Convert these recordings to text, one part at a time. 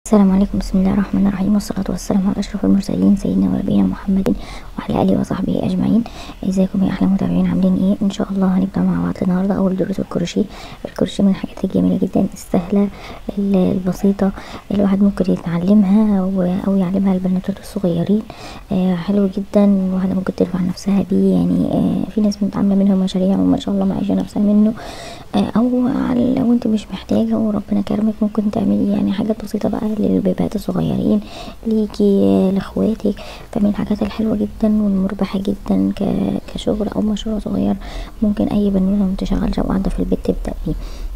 السلام عليكم بسم الله الرحمن الرحيم والصلاة والسلام على أشرف المرسلين سيدنا ونبينا محمد وعلى آله وصحبه أجمعين ازيكم يا أحلى متابعين عاملين ايه إن شاء الله هنبدأ مع بعض النهاردة أول دروس الكروشيه الكروشيه من الحاجات الجميلة جدا السهلة ال- البسيطة اللي الواحد ممكن يتعلمها و- أو يعلمها البنات الصغيرين آه حلو جدا الواحدة ممكن ترفع نفسها بيه يعني آه في ناس متعاملة منه مشاريع وما شاء الله معيشة نفسها منه آه أو على لو انت مش محتاجة وربنا كرمك ممكن تعملي يعني حاجات بسيطة بقى للبيبات الصغيرين ليكي آه، لاخواتك فمن الحاجات الحلوة جدا والمربحة جدا ك- كشغل أو مشروع صغير ممكن أي بنوتة متشغلة أو قاعدة في البيت تبدأ بيه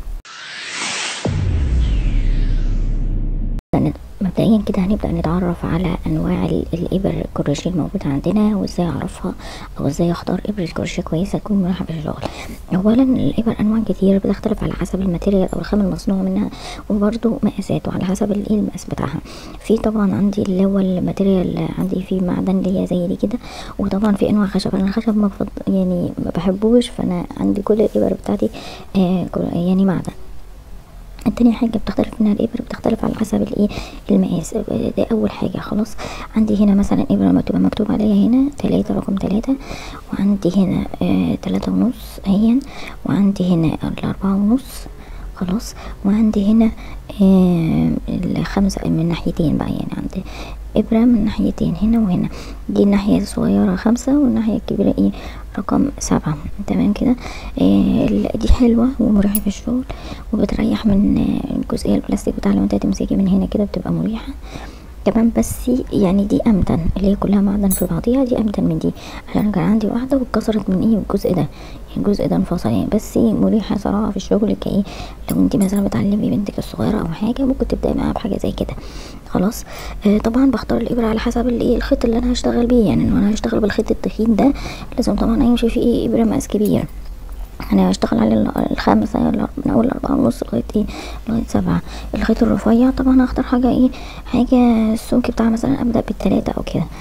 مبدئيا كده هنبدأ نتعرف على أنواع ال- الإبر الكروشيه الموجودة عندنا وإزاي أعرفها أو إزاي أختار إبرة كروشيه كويسة تكون مريحة في الشغل أولا الإبر أنواع كتير بتختلف على حسب الماتيريال أو الخامة المصنوع منها وبرده مقاساته على حسب الإيه المقاس بتاعها في طبعا عندي اللي هو الماتيريال عندي فيه معدن اللي هي زي دي كده وطبعا في أنواع خشب أنا الخشب ما بفض... يعني ما بحبوش فأنا عندي كل الإبر بتاعتي آه كل- يعني معدن التانية حاجة بتختلف منها الإبرة بتختلف على حسب الإيه المقاس ده أول حاجة خلاص عندي هنا مثلا إبرة مكتوبة مكتوب عليها هنا تلاتة رقم تلاتة وعندي هنا آه تلاتة ونص أهين وعندي هنا الأربعة ونص خلاص وعندي هنا آه الخمسة من ناحيتين بقى يعني عندي إبرة من ناحيتين هنا وهنا دي الناحية الصغيرة خمسة والناحية الكبيرة ايه رقم سبعة تمام كده آه ال- دي حلوة ومريحة في الشغل وبتريح من آه، الجزئية البلاستيك بتاع لو انت تمسكي من هنا كده بتبقى مريحة تمام بس يعني دي امتن اللي هي كلها معدن في بعضيها دي امتن من دي عشان كان عندي واحده واتكسرت من ايه الجزء ده الجزء ده انفصل يعني بس مريحه صراحه في الشغل كايه لو انت مثلا بتعلمي بنتك الصغيره او حاجه ممكن تبداي معاها بحاجه زي كده خلاص آه طبعا بختار الابره على حسب الايه الخيط اللي انا هشتغل بيه يعني لو انا هشتغل بالخيط التخين ده لازم طبعا يمشي فيه ايه ابره مقاس كبير انا هشتغل على ال- الخامسة الأر- من اول اربعة ونص لغاية ايه لغاية سبعة الخيط الرفيع طبعا هختار حاجة ايه حاجة السمك بتاعها مثلا ابدأ بالتلاتة او كده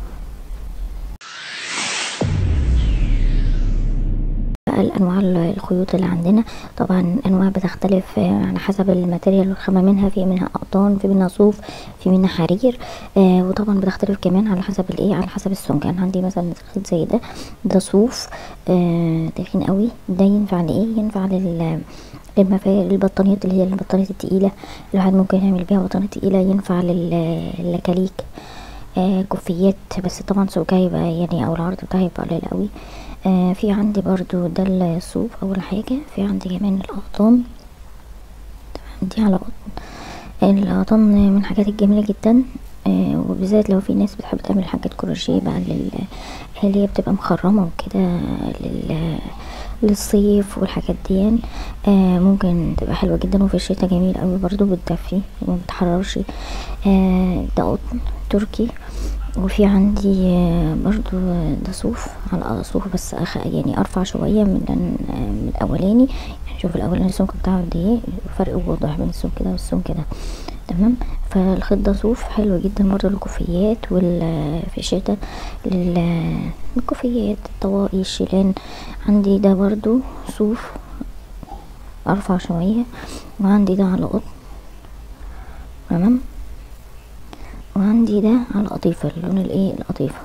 بقى الانواع ال- الخيوط اللي عندنا طبعا الانواع بتختلف آه، على حسب الماتيريال والخامه منها في منها قطان في منها صوف في منها حرير آه وطبعا بتختلف كمان على حسب الايه على حسب السمك يعني عندي مثلا خيط زي ده ده صوف آه تخين قوي ده ينفع لايه ينفع لل للمفا- للبطانيات اللي هي البطانيات التقيلة الواحد ممكن يعمل بيها بطانيات تقيلة ينفع لل- للكاليك آه كوفيات بس طبعا سمكها يبقى يعني او العرض بتاعها يبقى قليل قوي آه في عندي برضو ده الصوف اول حاجة في عندي كمان الاقطان دي على قطن القطن من الحاجات الجميلة جدا آه وبالذات لو في ناس بتحب تعمل حاجات كروشيه بقى لل اللي هي بتبقى مخرمة وكده لل للصيف والحاجات دي يعني آه ممكن تبقى حلوة جدا وفي الشتا جميل قوي برضو بتدفي وما بتحررش آه ده قطن تركي وفي عندي آه، برضو آه، ده صوف على صوف بس أخ يعني ارفع شويه من ال- آه، من الاولاني يعني شوف الاولاني السمك بتاعه قد ايه فرق واضح بين السمك ده والسمك ده تمام فالخيط ده صوف حلو جدا برضو للكوفيات وال في الشتا لل- للكوفيات الطواقي الشيلان عندي ده برضو صوف ارفع شويه وعندي ده على قطن تمام وعندي ده على قطيفة اللون الايه القطيفة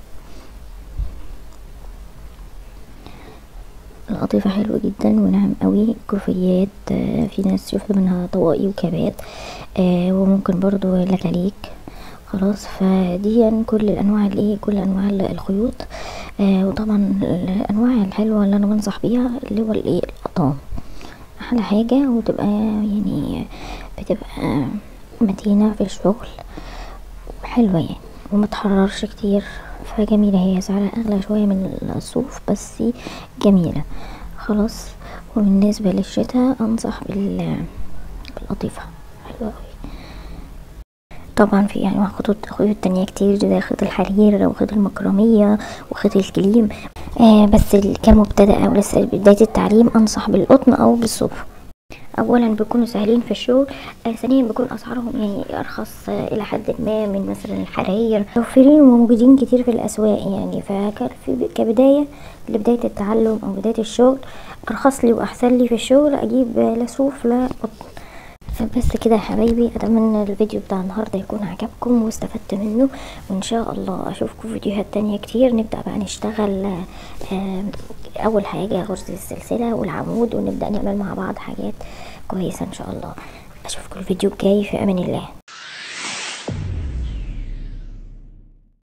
القطيفة حلوة جدا وناعم قوي كوفيات آه، في ناس شفت منها طواقي وكبات آه وممكن برضو لكاليك خلاص فدي يعني كل الانواع الايه كل انواع ال- الخيوط آه وطبعا الانواع الحلوة اللي انا بنصح بيها اللي هو الايه القطان احلى حاجة وتبقى يعني بتبقى متينة في الشغل حلوة يعني وما تحررش كتير فجميلة هي سعرها اغلى شوية من الصوف بس جميلة خلاص وبالنسبة للشتاء انصح بال بالقطيفة حلوة اوي طبعا في انواع خطوط خيوط تانية كتير زي خيط الحرير وخيط المكرمية وخيط الكليم آه بس ال- كمبتدئ او لسه بداية التعليم انصح بالقطن او بالصوف اولا بيكونوا سهلين في الشغل آه ثانيا بيكون اسعارهم يعني ارخص آه الى حد ما من مثلا الحراير متوفرين وموجودين كتير في الاسواق يعني فكبدايه لبدايه التعلم او بدايه الشغل ارخص لي واحسن لي في الشغل اجيب آه لا صوف لا قطن بس كده يا حبايبي اتمنى الفيديو بتاع النهارده يكون عجبكم واستفدت منه وان شاء الله اشوفكم فيديوهات تانية كتير نبدا بقى نشتغل آه، اول حاجه غرزه السلسله والعمود ونبدا نعمل مع بعض حاجات كويسه ان شاء الله اشوفكم الفيديو الجاي في امان الله